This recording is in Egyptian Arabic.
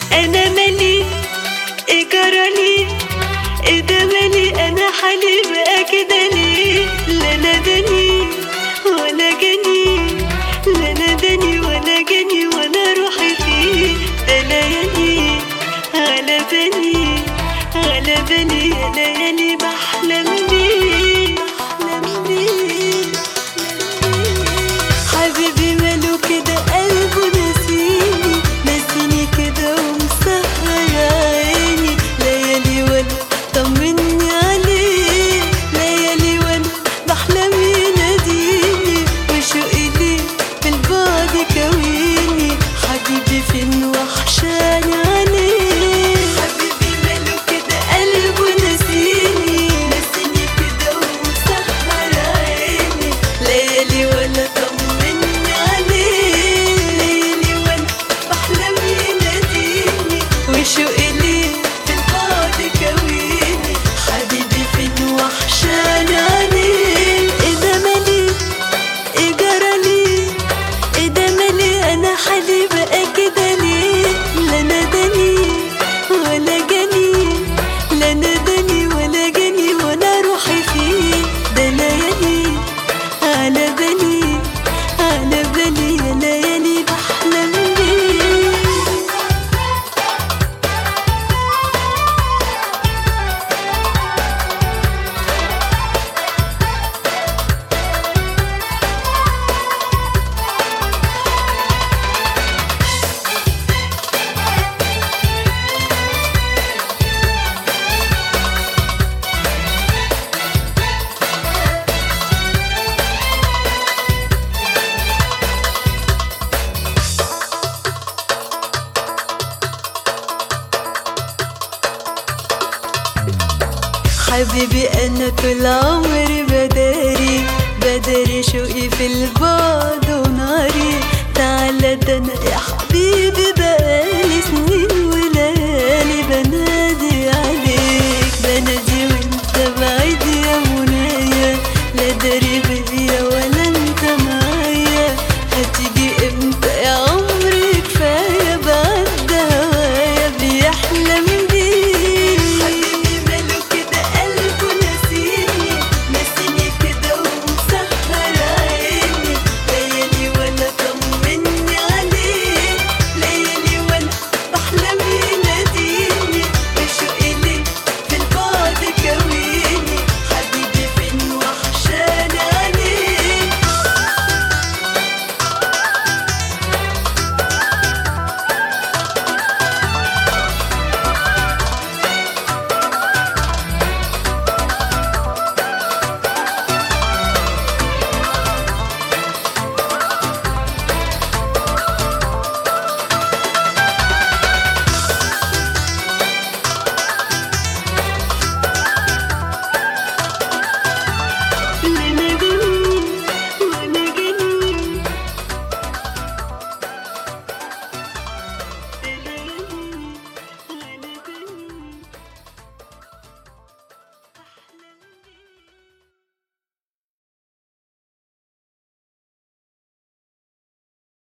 انا مالي ايه جرالي ايه ده مالي انا حالي بقى كده ليه لا نداني ولا جاني لا نداني ولا جاني ولا روحي فيه ده ليالي غلباني غلباني يا ليالي بحلم بيه بحلم بيه حبيبي ماله كده قلبه نسيني نسيني كده ومسهر عيني ليالي وانا طمني عليه ليالي وانا بحلم يناديني وشوقي ليه في البعد كويني حبيبي فين وحشاني عليه حبيبي ماله كده قلبه نسيني نسيني كده ومسهر عيني ليالي وانا طمني عليه ليالي وانا بحلم يناديني وشوقي ليه في البعد كويني حبيبي فين وحشاني عليه ايه ده مالي ايه جرالي ايه ده مالي انا حالي بقى كده ليه لا نداني ولا جاني لا نداني ولا جاني ولا روحي فيه ده ليالي على بالي على بالي يا ليالي بحلم بيه حبيبي انا طول عمري بداري بداري شوقي في البعد وناري تعالى ده انا يا حبيبي بقالي سنين